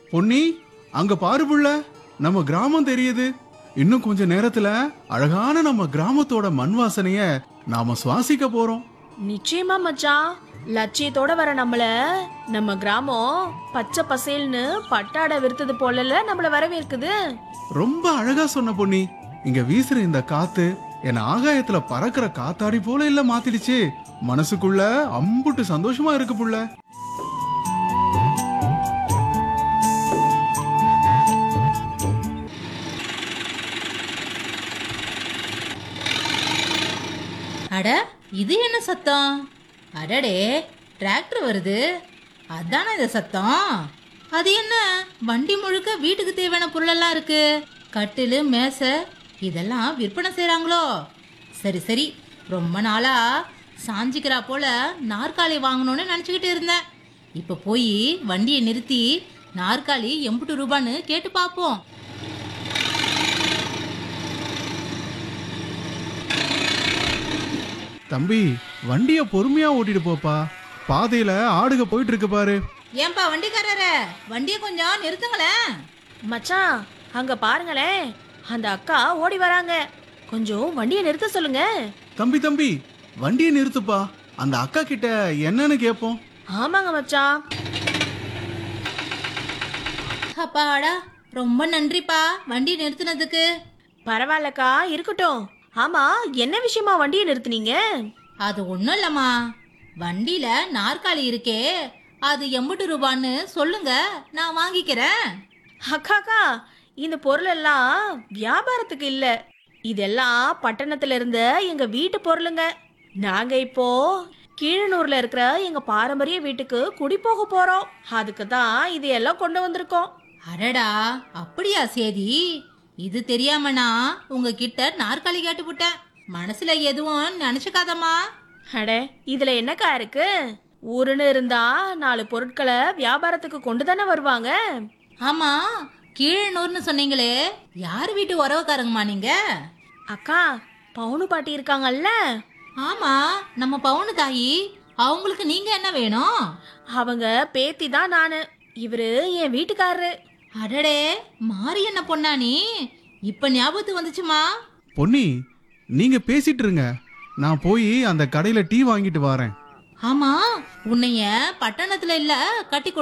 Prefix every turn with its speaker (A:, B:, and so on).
A: பொன்னி அங்க பாரு புள்ள நம்ம கிராமம் தெரியுது இன்னும் கொஞ்ச நேரத்துல அழகான நம்ம கிராமத்தோட மண் வாசனைய நாம சுவாசிக்க போறோம்
B: நிச்சயமா மச்சான் லட்சியத்தோட வர நம்மள நம்ம கிராமம் பச்சை பசேல்னு பட்டாடை விருத்தது போலல நம்மள வரவேற்குது
A: ரொம்ப அழகா சொன்ன பொன்னி இங்க வீசுற இந்த காத்து என் ஆகாயத்துல பறக்கிற காத்தாடி போல இல்ல மாத்திடுச்சு மனசுக்குள்ள அம்புட்டு சந்தோஷமா இருக்கு புள்ள
C: அட இது என்ன சத்தம் அடடே டிராக்டர் வருது அதானே இந்த சத்தம் அது என்ன வண்டி முழுக்க வீட்டுக்கு தேவையான பொருளெல்லாம் இருக்கு கட்டிலு மேசை இதெல்லாம் விற்பனை செய்கிறாங்களோ சரி சரி ரொம்ப நாளா சாஞ்சிக்கிறா போல நாற்காலி வாங்கணும்னு நினச்சிக்கிட்டு இருந்தேன் இப்போ போய் வண்டியை நிறுத்தி நாற்காலி எம்புட்டு ரூபான்னு கேட்டு பார்ப்போம்
A: தம்பி வண்டிய பொறுமையா ஓட்டிட்டு போப்பா பாதையில ஆடுக போயிட்டு இருக்கு பாரு
C: ஏன்பா வண்டிக்காரரே வண்டியை கொஞ்சம் நிறுத்துங்களேன்
B: மச்சான் அங்க பாருங்களேன் அந்த அக்கா ஓடி வராங்க கொஞ்சம் வண்டியை நிறுத்த சொல்லுங்க
A: தம்பி தம்பி வண்டியை நிறுத்துப்பா அந்த அக்கா கிட்ட என்னன்னு கேட்போம்
B: ஆமாங்க மச்சான்
C: அப்பாடா ரொம்ப நன்றிப்பா வண்டி நிறுத்தினதுக்கு
B: பரவாயில்லக்கா இருக்கட்டும் ஆமா என்ன விஷயமா வண்டியை நிறுத்துனீங்க
C: அது ஒன்றும் இல்லைம்மா வண்டியில நாற்காலி இருக்கே அது எண்பது ரூபான்னு சொல்லுங்க நான் வாங்கிக்கிறேன்
B: அக்காக்கா இந்த பொருள் எல்லாம் வியாபாரத்துக்கு இல்ல இதெல்லாம் பட்டணத்துல இருந்த எங்க வீட்டு பொருளுங்க நாங்க இப்போ கீழனூர்ல இருக்கிற எங்க பாரம்பரிய வீட்டுக்கு குடி போக போறோம் அதுக்கு தான் இது எல்லாம் கொண்டு வந்திருக்கோம்
C: அடடா அப்படியா சேதி இது தெரியாம நான் உங்ககிட்ட நாற்காலி கேட்டுப்புட்டேன் மனசுல எதுவும் நினைச்சுக்காதம்மா
B: அட இதுல என்னக்கா இருக்கு ஊருன்னு இருந்தா நாலு பொருட்களை வியாபாரத்துக்கு கொண்டு தானே வருவாங்க
C: ஆமா கீழனூர்னு சொன்னீங்களே யார் வீட்டு உறவுக்காரங்கம்மா நீங்க
B: அக்கா பவுனு பாட்டி இருக்காங்கல்ல
C: ஆமா நம்ம பவுனு தாயி அவங்களுக்கு நீங்க என்ன வேணும்
B: அவங்க பேத்தி தான் நானு இவரு என் வீட்டுக்காரரு
C: அடடே மாறி என்ன பொண்ணா நீ இப்ப ஞாபகத்துக்கு வந்துச்சுமா
A: பொன்னி நீங்க பேசிட்டு இருங்க நான் போய் அந்த கடையில டீ வாங்கிட்டு வரேன்
C: ஆமா உன்னைய பட்டணத்துல இல்ல கட்டி